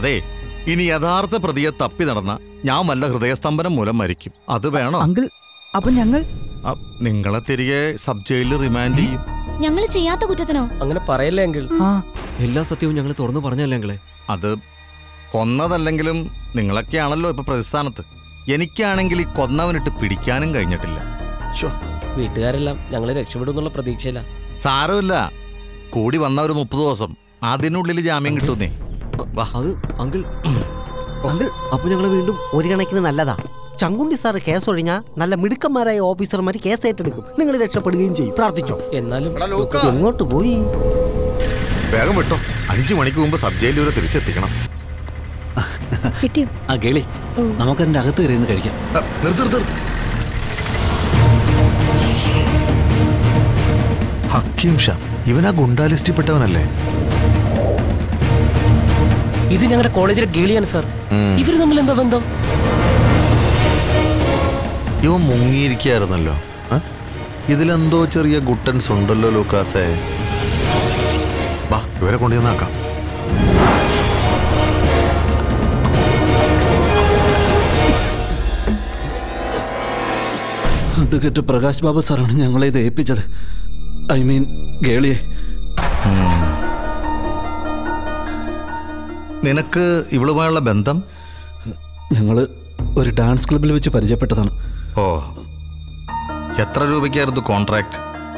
അതെ ഇനി യഥാർത്ഥ പ്രതിയെ തപ്പി നടന്ന ഞാൻ വല്ല ഹൃദയസ്തംഭനം മൂലം മരിക്കും അത് വേണോ അങ്കിൾ അപ്പൊ ഞങ്ങൾ അ, നിങ്ങളെ തിരികെ സബ് ജയിലിൽ റിമാൻഡ് ചെയ്യും ഞങ്ങൾ ചെയ്യാത്ത കുറ്റത്തിനോ അങ്ങനെ പറയല്ലേ എങ്കിൽ ആ എല്ലാ സത്യവും ഞങ്ങൾ തുറന്നു പറഞ്ഞല്ലേ ഞങ്ങളെ അത് കൊന്നതല്ലെങ്കിലും നിങ്ങളൊക്കെയാണല്ലോ ഇപ്പൊ പ്രതിസ്ഥാനത്ത് എനിക്കാണെങ്കിൽ ഈ കൊന്നവനിട്ട് പിടിക്കാനും കഴിഞ്ഞിട്ടില്ല വീട്ടുകാരെല്ലാം ഞങ്ങളെ രക്ഷപ്പെടും എന്നുള്ള പ്രതീക്ഷയില്ല സാരമില്ല കൂടി വന്ന ഒരു മുപ്പത് ദിവസം അതിനുള്ളിൽ ജാമ്യം കിട്ടുന്നേ വാ അത് അങ്കിൾ അങ്കിൾ അപ്പൊ ഞങ്ങളെ വീണ്ടും ഒരു കണക്കിന് നല്ലതാ ചങ്കുണ്ടി സാറ് കേസ് ഒഴിഞ്ഞാൽ നല്ല മിടുക്കന്മാരായ ഓഫീസർമാർ കേസ് ഏറ്റെടുക്കും നിങ്ങൾ രക്ഷപ്പെടുകയും ചെയ്യും പ്രാർത്ഥിച്ചോ എന്നാലും എങ്ങോട്ട് പോയി വേഗം വിട്ടോ അഞ്ചു മണിക്ക് മുമ്പ് സബ് ജയിലിൽ വരെ തിരിച്ചെത്തിക്കണം കിട്ടിയോ ആ കേളി നമുക്കതിന്റെ അകത്ത് കയറിയിരുന്ന് കഴിക്കാം അ, നിർത്ത് നിർത്ത് നിർത്ത്. ഹക്കീം ഷാ ഇവനാ ഗുണ്ടാ ലിസ്റ്റിൽപ്പെട്ടവനല്ലേ ഇത് ഞങ്ങളുടെ കോളേജിലെ ഗേളിയാണ് സാർ ഇവര് തമ്മിൽ എന്താ ബന്ധം ഇവൻ മുങ്ങിയിരിക്കായിരുന്നല്ലോ ആ? ഇതിലെന്തോ ചെറിയ ഗുട്ടൻസ് ഉണ്ടല്ലോ ലൂക്കാസേ വാ ഇവരെ കൊണ്ടുവന്നാക്കാം അഡ്വക്കേറ്റ് പ്രകാശ് ബാബു സാറാണ് ഞങ്ങളെ ഇത് ഏൽപ്പിച്ചത് ഐ മീൻ ഗേളിയെ നിനക്ക് ഇവളുമായുള്ള ബന്ധം ഞങ്ങൾ ഒരു ഡാൻസ് ക്ലബ്ബിൽ വെച്ച് പരിചയപ്പെട്ടതാണ് ഓ എത്ര രൂപയ്ക്കായിരുന്നു കോൺട്രാക്ട്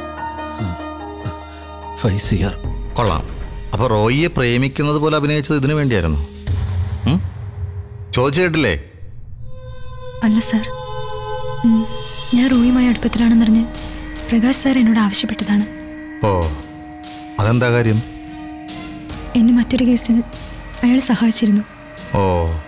ഫൈവ് സി ആർ കൊള്ളാം അപ്പൊ റോയിയെ പ്രേമിക്കുന്നത് പോലെ അഭിനയിച്ചത് ഇതിനു വേണ്ടിയായിരുന്നു ഉം? ചോദിച്ചു കേട്ടില്ലേ അല്ല സാർ ഉം, ഞാൻ റോയുമായി അടുപ്പത്തിലാണെന്നറിഞ്ഞ് പ്രകാശ് സാർ എന്നോട് ആവശ്യപ്പെട്ടതാണ് ഓ അതെന്താ കാര്യം എന്നെ മറ്റൊരു കേസിൽ അയാൾ സഹായിച്ചിരുന്നു ഓ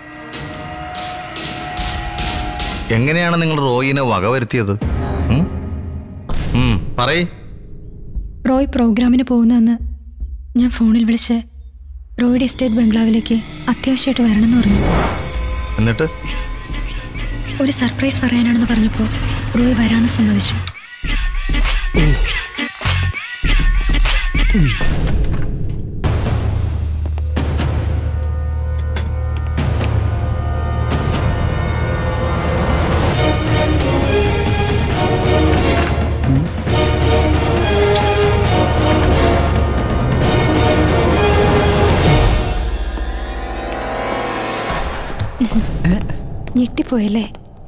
എങ്ങനെയാണ് നിങ്ങൾ റോയിനെ വകവരുത്തിയത് ഉം? ഉം, പറയ് റോയ് പ്രോഗ്രാമിന് പോകുന്നതെന്ന് ഞാൻ ഫോണിൽ വിളിച്ച് റോയുടെ എസ്റ്റേറ്റ് ബംഗ്ലാവിലേക്ക് അത്യാവശ്യമായിട്ട് വരണമെന്ന് പറഞ്ഞു എന്നിട്ട് ഒരു സർപ്രൈസ് പറയാനാണെന്ന് പറഞ്ഞപ്പോൾ റോയ് വരാമെന്ന് സമ്മതിച്ചു ഞെട്ടിപ്പോയല്ലേ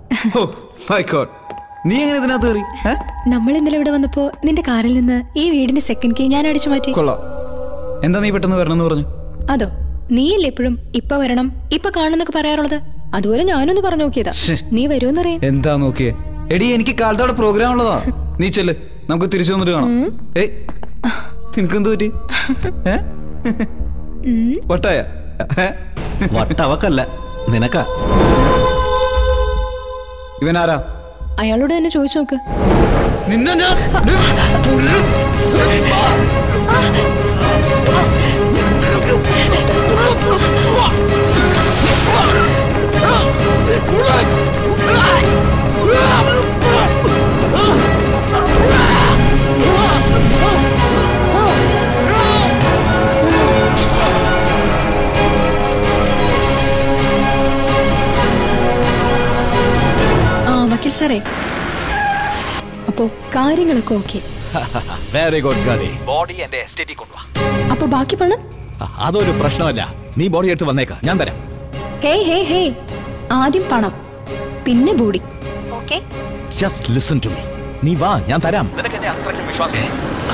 നീ എങ്ങനെ ഇതിനകത്ത് കയറി ഏ? നമ്മൾ ഇന്നലെ ഇവിടെ വന്നപ്പോ നിന്റെ കാറിൽ നിന്ന് ഈ വീടിന്റെ സെക്കൻഡ് കീ ഞാൻ അടിച്ചു മാറ്റി കൊള്ളാം എന്താ നീ പെട്ടെന്ന് വരണമെന്ന് പറഞ്ഞു അതോ നീയല്ലേ എപ്പോഴും ഇപ്പൊ വരണം ഇപ്പൊ കാണുന്നൊക്കെ പറയാറുള്ളത് അതുപോലെ ഞാനൊന്ന് പറഞ്ഞു നോക്കിയതാ ശ്ശെ. നീ വരുമെന്നറിയാൻ എന്താ നോക്കിയേ എടി എനിക്ക് കാലത്ത് അവിടെ പ്രോഗ്രാം ഉള്ളതാ നീ ചെല്ല് നമുക്ക് തിരിച്ചു വന്നിട്ട് കാണാം ഏയ് നിനക്കെന്ത് പറ്റി ഏ? വട്ടായ ഏ? വട്ടവക്കല്ല നിനക്കാ ഇവനാരാ അയാളോട് തന്നെ ചോദിച്ചു നോക്ക് നിന്നെ ഞാൻ ആ വക്കീൽ സാറേ അപ്പോ കാര്യങ്ങളൊക്കെ ഓക്കെ വെരി ഗുഡ് ഗാഡി ബോഡി എന്റെ എസ്റ്റേറ്റിൽ കൊണ്ടുവാ അപ്പൊ ബാക്കി പണം ആ, അതൊരു പ്രശ്നമല്ല നീ ബോഡി എടുത്ത് വന്നേക്ക ഞാൻ തരാം ഹേ ഹേ ഹേ ആദ്യം പണം പിന്നെ body okay just listen to me നീ വാ ഞാൻ തരാം നിനക്ക് എന്നെ അത്രയ്ക്ക് വിശ്വാസം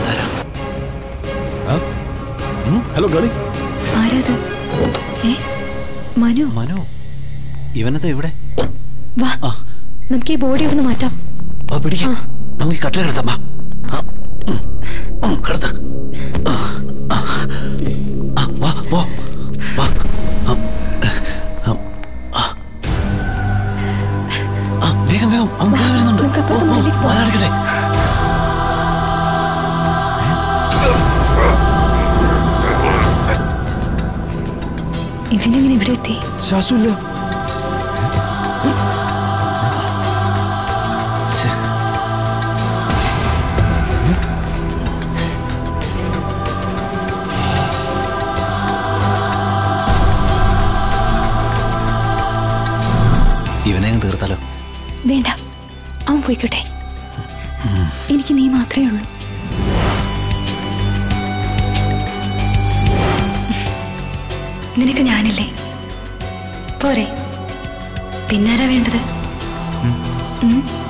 ഹലോ ഗളി ആരാത് ഏ മനു മനോ ഇവനത്തെ ഇവിടെ വാ നമുക്ക് ഈ ബോഡി ഇവിടുന്ന് മാറ്റാം ആ പിടിക്കാം നമുക്ക് ഈ കട്ടില കിടത്താം വാ. ആ, ഉം, ഉം, കിടത്ത് ആ, ആ, ആ, വാ പോ വാ ആ, ആ, ആ. ആ, വേഗം വേഗം അവൻ കേറി വരുന്നുണ്ട് നമുക്ക് അപ്പുറത്തെ പോ, പോ, മുറിയിലേക്ക് പോവാം. വാതിലടയ്ക്കട്ടെ. ഇവനെങ്ങനെ ഇവിടെ എത്തി ശ്വാസമില്ല ശ്ശെ. ഇവനെ അങ്ങ് തീർത്താലോ വേണ്ട അവൻ പോയിക്കോട്ടെ എനിക്ക് നീ മാത്രമേ ഉള്ളൂ നിനക്ക് ഞാനില്ലേ പോരെ പിന്നാരാ വേണ്ടത് ഉം?